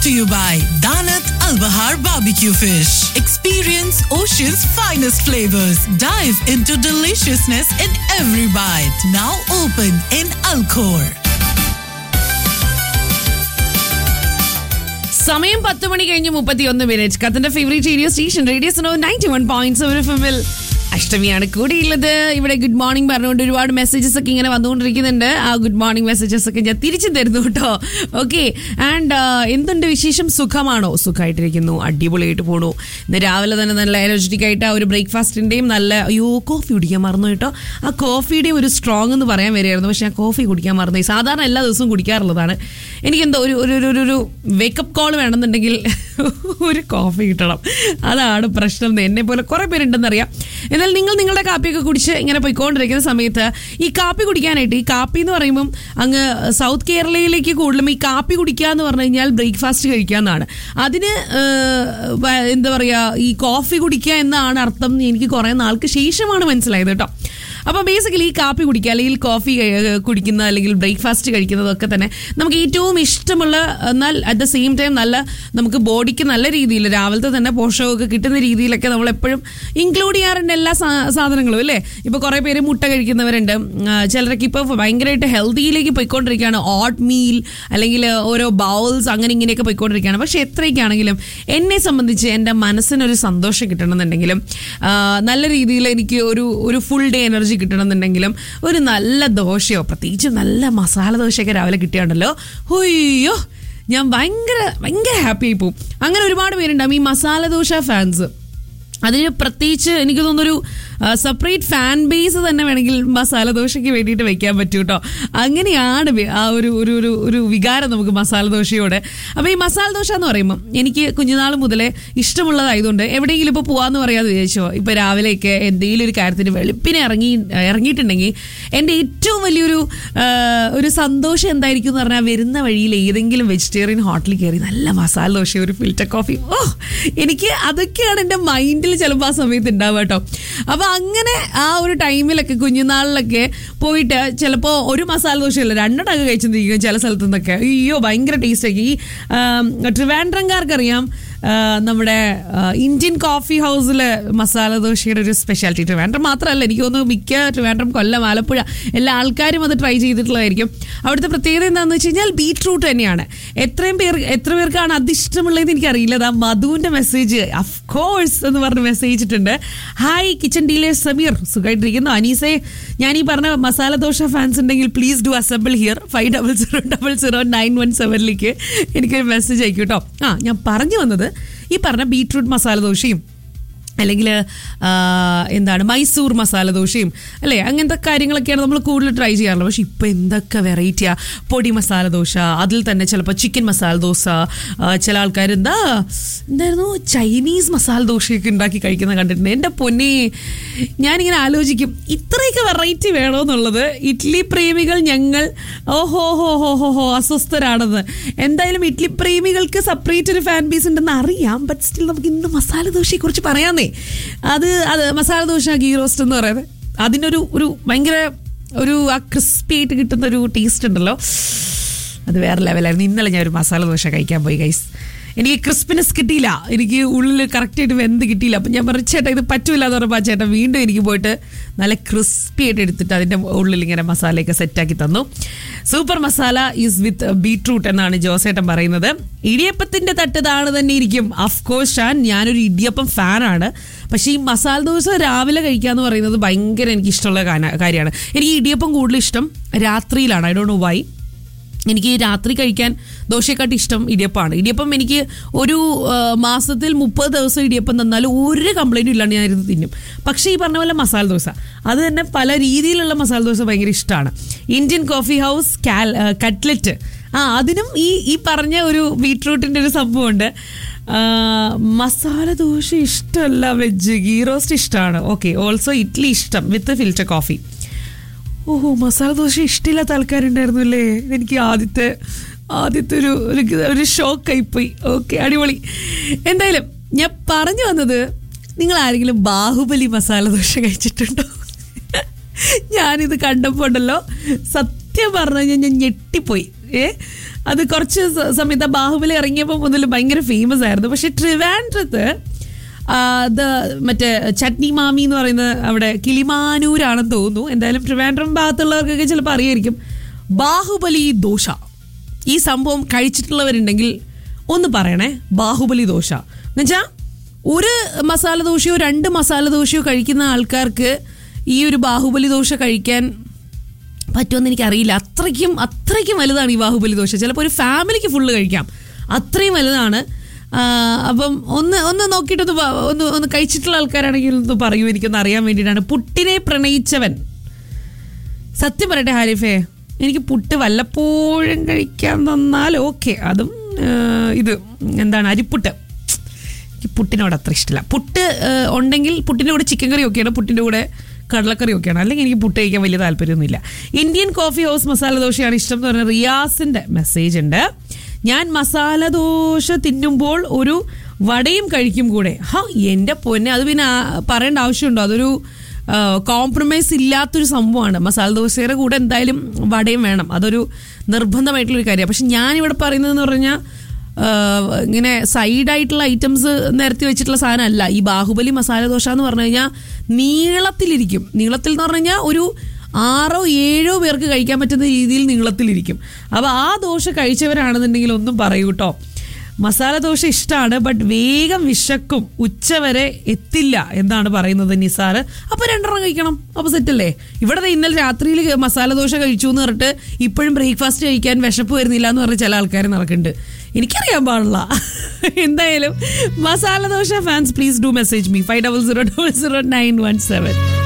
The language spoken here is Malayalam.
to you by Danat Al Bahar Barbecue Fish. Experience Ocean's finest flavors. Dive into deliciousness in every bite. Now open in Alcor. സമയം പത്ത് മണി കഴിഞ്ഞ് മുപ്പത്തിയൊന്ന് മിനിറ്റ് കത്തിന്റെ ഫേവറേറ്റ് റേഡിയോ സ്റ്റേഷൻ റേഡിയോ സനോ ninety one point seven F എമ്മിൽ അഷ്ടമിയാണ് കൂടിയുള്ളത് ഇവിടെ ഗുഡ് മോർണിംഗ് പറഞ്ഞുകൊണ്ട് ഒരുപാട് മെസ്സേജസ് ഒക്കെ ഇങ്ങനെ വന്നുകൊണ്ടിരിക്കുന്നുണ്ട് ആ ഗുഡ് മോർണിംഗ് മെസ്സേജസ് ഒക്കെ ഞാൻ തിരിച്ചു തരുന്നു കേട്ടോ ഓക്കെ ആൻഡ് എന്തുണ്ട് വിശേഷം സുഖമാണോ സുഖമായിട്ടിരിക്കുന്നു അടിപൊളിയായിട്ട് പോണു ഇന്ന് രാവിലെ തന്നെ നല്ല എനർജറ്റിക് ആയിട്ട് ആ ഒരു ബ്രേക്ക്ഫാസ്റ്റിന്റെയും നല്ല അയ്യോ കോഫി കുടിക്കാൻ മറന്നു കേട്ടോ ആ കോഫിയുടെയും ഒരു സ്ട്രോങ് എന്ന് പറയാൻ വരികയായിരുന്നു പക്ഷെ ഞാൻ കോഫി കുടിക്കാൻ മറന്നു സാധാരണ എല്ലാ ദിവസവും കുടിക്കാറുള്ളതാണ് എനിക്കെന്തോ ഒരു ഒരു ഒരു- ഒരു ഒരു വേക്കപ്പ് കോൾ വേണമെന്നുണ്ടെങ്കിൽ ഒരു കോഫി കിട്ടണം അതാണ് പ്രശ്നം എന്ന് എന്നെ പോലെ കുറെ പേരുണ്ടെന്നറിയാം എന്നാൽ നിങ്ങൾ നിങ്ങളുടെ കാപ്പിയൊക്കെ കുടിച്ച് ഇങ്ങനെ പോയിക്കൊണ്ടിരിക്കുന്ന സമയത്ത് ഈ കാപ്പി കുടിക്കാനായിട്ട് ഈ കാപ്പി എന്ന് പറയുമ്പം അങ്ങ് സൗത്ത് കേരളയിലേക്ക് കൂടുതലും ഈ കാപ്പി കുടിക്കുക എന്ന് പറഞ്ഞു കഴിഞ്ഞാൽ ബ്രേക്ക്ഫാസ്റ്റ് കഴിക്കുക എന്നാണ് അതിന് ഏഹ്, വ- എന്താ പറയുക ഈ കോഫി കുടിക്കുക എന്നാണ് അർത്ഥം എന്ന് എനിക്ക് കുറേ നാൾക്ക് ശേഷമാണ് മനസ്സിലായത് കേട്ടോ അപ്പോൾ ബേസിക്കലി ഈ കാപ്പി കുടിക്കുക അല്ലെങ്കിൽ കോഫി കഴി- കുടിക്കുന്ന അല്ലെങ്കിൽ ബ്രേക്ക്ഫാസ്റ്റ് കഴിക്കുന്നതൊക്കെ തന്നെ നമുക്ക് ഏറ്റവും ഇഷ്ടമുള്ള എന്നാൽ അറ്റ് ദ സെയിം ടൈം നല്ല നമുക്ക് ബോഡിക്ക് നല്ല രീതിയിൽ രാവിലത്തെ തന്നെ പോഷകമൊക്കെ കിട്ടുന്ന രീതിയിലൊക്കെ നമ്മൾ എപ്പോഴും ഇൻക്ലൂഡ് ചെയ്യാറുണ്ട് എല്ലാ സാ- സാധനങ്ങളും അല്ലേ ഇപ്പോൾ കുറേ പേര് മുട്ട കഴിക്കുന്നവരുണ്ട് ആ, ചിലരൊക്കെ ഇപ്പോൾ ഭയങ്കരമായിട്ട് ഹെൽത്തിയിലേക്ക് പോയിക്കൊണ്ടിരിക്കുകയാണ് ഓട്ട് മീൽ അല്ലെങ്കിൽ ഓരോ ബൗൾസ് അങ്ങനെ ഇങ്ങനെയൊക്കെ പോയിക്കൊണ്ടിരിക്കുകയാണ് പക്ഷെ എത്രയൊക്കെയാണെങ്കിലും എന്നെ സംബന്ധിച്ച് എൻ്റെ മനസ്സിനൊരു സന്തോഷം കിട്ടണമെന്നുണ്ടെങ്കിലും ആ, നല്ല രീതിയിൽ എനിക്ക് ഒരു ഒരു ഫുൾ ഡേ എനർജി കിട്ടണമെന്നുണ്ടെങ്കിലും ഒരു നല്ല ദോശയോ പ്രത്യേകിച്ച് നല്ല മസാല ദോശയൊക്കെ രാവിലെ കിട്ടിയാണ്ടല്ലോ ഹൊയ്യോ ഞാൻ ഭയങ്കര ഭയങ്കര ഹാപ്പി ആയി പോകും അങ്ങനെ ഒരുപാട് പേരുണ്ടാവും ഈ മസാല ദോശ ഫാൻസ് അതിന് പ്രത്യേകിച്ച് എനിക്ക് തോന്നുന്നൊരു സെപ്പറേറ്റ് ഫാൻ ബേസ് തന്നെ വേണമെങ്കിൽ മസാല ദോശയ്ക്ക് വേണ്ടിയിട്ട് വെക്കാൻ പറ്റൂ കേട്ടോ അങ്ങനെയാണ് വി- ആ ഒരു ഒരു ഒരു ഒരു വികാരം നമുക്ക് മസാല ദോശയോട് അപ്പോൾ ഈ മസാല ദോശ എന്ന് പറയുമ്പോൾ എനിക്ക് കുഞ്ഞുനാൾ മുതലേ ഇഷ്ടമുള്ളതായതുകൊണ്ട് എവിടെയെങ്കിലും ഇപ്പോൾ പോകാമെന്ന് പറയാതെ വിചാരിച്ചോ ഇപ്പോൾ രാവിലെയൊക്കെ എന്തെങ്കിലും ഒരു കാര്യത്തിന് വെളുപ്പിനെ ഇറങ്ങി ഇറങ്ങിയിട്ടുണ്ടെങ്കിൽ എൻ്റെ ഏറ്റവും വലിയൊരു ആ, ഒരു സന്തോഷം എന്തായിരിക്കും എന്ന് പറഞ്ഞാൽ വരുന്ന വഴിയിൽ ഏതെങ്കിലും വെജിറ്റേറിയൻ ഹോട്ടലിൽ കയറി നല്ല മസാല ദോശ ഒരു ഫിൽറ്റർ കോഫി ഓ എനിക്ക് അതൊക്കെയാണ് എൻ്റെ മൈൻഡിൽ ചിലപ്പോൾ ആ സമയത്ത് ഉണ്ടാവുക കേട്ടോ അപ്പോൾ അങ്ങനെ ആ ഒരു ടൈമിലൊക്കെ കുഞ്ഞുനാളിലൊക്കെ പോയിട്ട് ചിലപ്പോൾ ഒരു മസാല ദോശയല്ല രണ്ടെണ്ണമൊക്കെ കഴിച്ചിരിക്കും ചില സ്ഥലത്തു നിന്നൊക്കെ അയ്യോ ഭയങ്കര ടേസ്റ്റൊക്കെ ഈ ട്രിവാൻഡ്രംകാർക്കറിയാം ആ, നമ്മുടെ ആ, ഇന്ത്യൻ കോഫി ഹൗസിലെ മസാല ദോശയുടെ ഒരു സ്പെഷ്യാലിറ്റി ട്രിവാൻഡ്രം മാത്രമല്ല എനിക്ക് തോന്നുന്നു മിക്ക ട്രിവാൻഡ്രം കൊല്ലം ആലപ്പുഴ എല്ലാ ആൾക്കാരും അത് ട്രൈ ചെയ്തിട്ടുള്ളതായിരിക്കും അവിടുത്തെ പ്രത്യേകത എന്താണെന്ന് വെച്ച് കഴിഞ്ഞാൽ ബീട്രൂട്ട് തന്നെയാണ് എത്രയും പേർ എത്ര പേർക്കാണ് അത് ഇഷ്ടമുള്ളതെന്ന് എനിക്കറിയില്ല അതാ മധുവിൻ്റെ മെസ്സേജ് അഫ് കോഴ്സ് എന്ന് പറഞ്ഞ് മെസ്സേജ് ഇട്ടിട്ടുണ്ട് ഹായ് കിച്ചൺ ഡീലേഴ്സ് സമീർ സുഖമായിട്ടിരിക്കുന്നു അനീസെ ഞാൻ ഈ പറഞ്ഞ മസാല ദോശ ഫാൻസ് ഉണ്ടെങ്കിൽ please do assemble here five double zero double zero nine one സെവനിലേക്ക് എനിക്കൊരു മെസ്സേജ് അയക്കും കേട്ടോ ആ ഞാൻ പറഞ്ഞു വന്നത് ഈ പറഞ്ഞ ബീട്രൂട്ട് മസാല ദോശയും അല്ലെങ്കിൽ എന്താണ് മൈസൂർ മസാല ദോശയും അല്ലേ അങ്ങനത്തെ കാര്യങ്ങളൊക്കെയാണ് നമ്മൾ കൂടുതൽ ട്രൈ ചെയ്യാറുള്ളത് പക്ഷെ ഇപ്പോൾ എന്തൊക്കെ വെറൈറ്റിയാ പൊടി മസാല ദോശ അതിൽ തന്നെ ചിലപ്പോൾ ചിക്കൻ മസാല ദോശ ആ, ചില ആൾക്കാർ എന്താ എന്തായിരുന്നു ചൈനീസ് മസാല ദോശയൊക്കെ ഉണ്ടാക്കി കഴിക്കുന്ന കണ്ടിട്ടുണ്ട് എൻ്റെ പൊന്നെ ഞാനിങ്ങനെ ആലോചിക്കും ഇത്രയൊക്കെ വെറൈറ്റി വേണമെന്നുള്ളത് ഇഡ്ലി പ്രേമികൾ ഞങ്ങൾ ഓഹോ ഹോ ഹോ ഹോ ഹോ അസ്വസ്ഥരാണെന്ന് എന്തായാലും ഇഡ്ലി പ്രേമികൾക്ക് സെപ്പറേറ്റ് ഒരു ഫാൻ ബേസ് ഉണ്ടെന്ന് അറിയാം ബട്ട് സ്റ്റിൽ നമുക്ക് ഇന്ന് മസാല ദോശയെ കുറിച്ച് പറയാന്നേ അത് അത് മസാല ദോശ ഗീ റോസ്റ്റ് എന്ന് പറയുന്നത് അതിനൊരു ഒരു ഭയങ്കര ഒരു ആ ക്രിസ്പി ആയിട്ട് കിട്ടുന്ന ഒരു ടേസ്റ്റ് ഉണ്ടല്ലോ അത് വേറെ ലെവലായിരുന്നു ഇന്നലെ ഞാൻ ഒരു മസാല ദോശ കഴിക്കാൻ പോയി ഗൈസ് എനിക്ക് ക്രിസ്പിനെസ് കിട്ടിയില്ല എനിക്ക് ഉള്ളിൽ കറക്റ്റായിട്ട് വെന്ത് കിട്ടിയില്ല അപ്പം ഞാൻ പറഞ്ഞു ചേട്ടാ ഇത് പറ്റൂല എന്ന് പറഞ്ഞപ്പോൾ ആ ചേട്ടൻ വീണ്ടും എനിക്ക് പോയിട്ട് നല്ല ക്രിസ്പി ആയിട്ട് എടുത്തിട്ട് അതിൻ്റെ ഉള്ളിൽ ഇങ്ങനെ മസാലയൊക്കെ സെറ്റാക്കി തന്നു super masala is with beetroot എന്നാണ് ജോസേട്ടൻ പറയുന്നത് ഇടിയപ്പത്തിൻ്റെ തട്ടതാണ് തന്നെ ഇരിക്കും അഫ്കോഴ്സ് ഷാൻ ഞാനൊരു ഇടിയപ്പം ഫാനാണ് പക്ഷേ ഈ മസാല ദോശ രാവിലെ കഴിക്കുക എന്ന് പറയുന്നത് ഭയങ്കര എനിക്ക് ഇഷ്ടമുള്ള കാന- കാര്യമാണ് എനിക്ക് ഇടിയപ്പം കൂടുതൽ ഇഷ്ടം രാത്രിയിലാണ് ഐ ഡോണ്ട് നോ വൈ എനിക്ക് രാത്രി കഴിക്കാൻ ദോശയെക്കാട്ടി ഇഷ്ടം ഇടിയപ്പമാണ് ഇടിയപ്പം എനിക്ക് ഒരു ആ, മാസത്തിൽ മുപ്പത് ദിവസം ഇടിയപ്പം തന്നാലും ഒരു കംപ്ലൈൻറ്റും ഇല്ലാണ്ട് ഞാൻ ഇരുന്ന് തിന്നും പക്ഷേ ഈ പറഞ്ഞ പോലെ മസാല ദോശ അത് തന്നെ പല രീതിയിലുള്ള മസാല ദോശ ഭയങ്കര ഇഷ്ടമാണ് ഇന്ത്യൻ കോഫി ഹൗസ് കാൽ ആ, കട്ട്ലറ്റ് ആ അതിനും ഈ ഈ പറഞ്ഞ ഒരു ബീട്രൂട്ടിൻ്റെ ഒരു സംഭവമുണ്ട് ആ, മസാല ദോശ ഇഷ്ടമല്ല വെജ് ഗീ റോസ്റ്റ് ഇഷ്ടമാണ് ഓക്കെ ഓൾസോ ഇഡ്ലി ഇഷ്ടം വിത്ത് ഫിൽറ്റർ കോഫി ഓഹോ മസാല ദോശ ഇഷ്ടമില്ലാത്ത ആൾക്കാരുണ്ടായിരുന്നു അല്ലേ എനിക്ക് ആദ്യത്തെ ആദ്യത്തെ ഒരു ഒരു ഒരു ഷോക്കായി പോയി ഓക്കെ അടിപൊളി എന്തായാലും ഞാൻ പറഞ്ഞു വന്നത് നിങ്ങൾ ആരെങ്കിലും ബാഹുബലി മസാല ദോശ കഴിച്ചിട്ടുണ്ടോ ഞാനിത് കണ്ടപ്പോൾ ഉണ്ടല്ലോ സത്യം പറഞ്ഞു കഴിഞ്ഞാൽ ഞാൻ ഞെട്ടിപ്പോയി ഏ അത് കുറച്ച് സ- സമയത്ത് ആ ബാഹുബലി ഇറങ്ങിയപ്പോൾ മുതൽ ഭയങ്കര ഫേമസ് ആയിരുന്നു പക്ഷെ ട്രിവാൻഡ്രത്ത് ആ, ഇത് മറ്റേ ചട്നി മാമി എന്ന് പറയുന്നത് അവിടെ കിളിമാനൂരാണെന്ന് തോന്നുന്നു എന്തായാലും ട്രിവാൻഡ്രം ഭാഗത്തുള്ളവർക്കൊക്കെ ചിലപ്പോൾ അറിയായിരിക്കും ബാഹുബലി ദോശ ഈ സംഭവം കഴിച്ചിട്ടുള്ളവരുണ്ടെങ്കിൽ ഒന്ന് പറയണേ ബാഹുബലി ദോശ എന്നുവെച്ചാൽ ഒരു മസാല ദോശയോ രണ്ട് മസാല ദോശയോ കഴിക്കുന്ന ആൾക്കാർക്ക് ഈ ഒരു ബാഹുബലി ദോശ കഴിക്കാൻ പറ്റുമെന്ന് എനിക്കറിയില്ല അത്രയ്ക്കും അത്രയ്ക്കും വലുതാണ് ഈ ബാഹുബലി ദോശ ചിലപ്പോൾ ഒരു ഫാമിലിക്ക് ഫുള്ള് കഴിക്കാം അത്രയും വലുതാണ് ആ, അപ്പം ഒന്ന് ഒന്ന് നോക്കിയിട്ടൊന്ന് പ- ഒന്ന് ഒന്ന് കഴിച്ചിട്ടുള്ള ആൾക്കാരാണെങ്കിൽ ഒന്ന് പറയൂ എനിക്കൊന്ന് അറിയാൻ വേണ്ടിയിട്ടാണ് പുട്ടിനെ പ്രണയിച്ചവൻ സത്യം പറയട്ടെ ഹാരിഫേ എനിക്ക് പുട്ട് വല്ലപ്പോഴും കഴിക്കാൻ തന്നാൽ ഓക്കെ അതും ആ, ഇത് എന്താണ് അരിപ്പുട്ട് എനിക്ക് പുട്ടിനോട് അത്ര ഇഷ്ടമില്ല പുട്ട് ആ, ഉണ്ടെങ്കിൽ പുട്ടിൻ്റെ കൂടെ ചിക്കൻ കറി ഒക്കെയാണ് പുട്ടിൻ്റെ കൂടെ കടലക്കറി ഒക്കെയാണ് അല്ലെങ്കിൽ എനിക്ക് പുട്ട് കഴിക്കാൻ വലിയ താല്പര്യമൊന്നുമില്ല ഇന്ത്യൻ കോഫി ഹൗസ് മസാല ദോശയാണ് ഇഷ്ടം എന്ന് പറഞ്ഞ റിയാസിൻ്റെ മെസ്സേജ് ഉണ്ട് ഞാൻ മസാല ദോശ തിന്നുമ്പോൾ ഒരു വടയും കഴിക്കും കൂടെ ഹാ എൻ്റെ പൊന്നെ അത് പിന്നെ ആ, പറയേണ്ട ആവശ്യമുണ്ടോ അതൊരു കോംപ്രമൈസ് ഇല്ലാത്തൊരു സംഭവമാണ് മസാല ദോശയുടെ കൂടെ എന്തായാലും വടയും വേണം അതൊരു നിർബന്ധമായിട്ടുള്ളൊരു കാര്യമാണ് പക്ഷെ ഞാനിവിടെ പറയുന്നതെന്ന് പറഞ്ഞാൽ ആഹ് ഇങ്ങനെ സൈഡായിട്ടുള്ള ഐറ്റംസ് നിരത്തി വെച്ചിട്ടുള്ള സാധനമല്ല ഈ ബാഹുബലി മസാല ദോശ എന്ന് പറഞ്ഞു കഴിഞ്ഞാൽ നീളത്തിലിരിക്കും നീളത്തിൽ എന്ന് പറഞ്ഞു കഴിഞ്ഞാൽ ഒരു ആറോ ഏഴോ പേർക്ക് കഴിക്കാൻ പറ്റുന്ന രീതിയിൽ നീളത്തിലിരിക്കും അപ്പോൾ ആ ദോശ കഴിച്ചവരാണെന്നുണ്ടെങ്കിൽ ഒന്നും പറയൂ കേട്ടോ മസാല ദോശ ഇഷ്ടമാണ് ബട്ട് വേഗം വിശക്കും ഉച്ചവരെ എത്തില്ല എന്നാണ് പറയുന്നത് നിസാർ അപ്പോൾ രണ്ടെണ്ണം കഴിക്കണം അപ്പോൾ സെറ്റല്ലേ ഇവിടെ ദേ ഇന്നലെ രാത്രിയിൽ മസാല ദോശ കഴിച്ചു എന്ന് പറഞ്ഞിട്ട് ഇപ്പോഴും ബ്രേക്ക്ഫാസ്റ്റ് കഴിക്കാൻ വിശപ്പ് വരുന്നില്ല എന്ന് പറഞ്ഞ് ചില ആൾക്കാർ നടക്കുന്നുണ്ട് എനിക്കറിയാൻ പാടില്ല എന്തായാലും masala dosa fans please do message me five double zero double zero nine one seven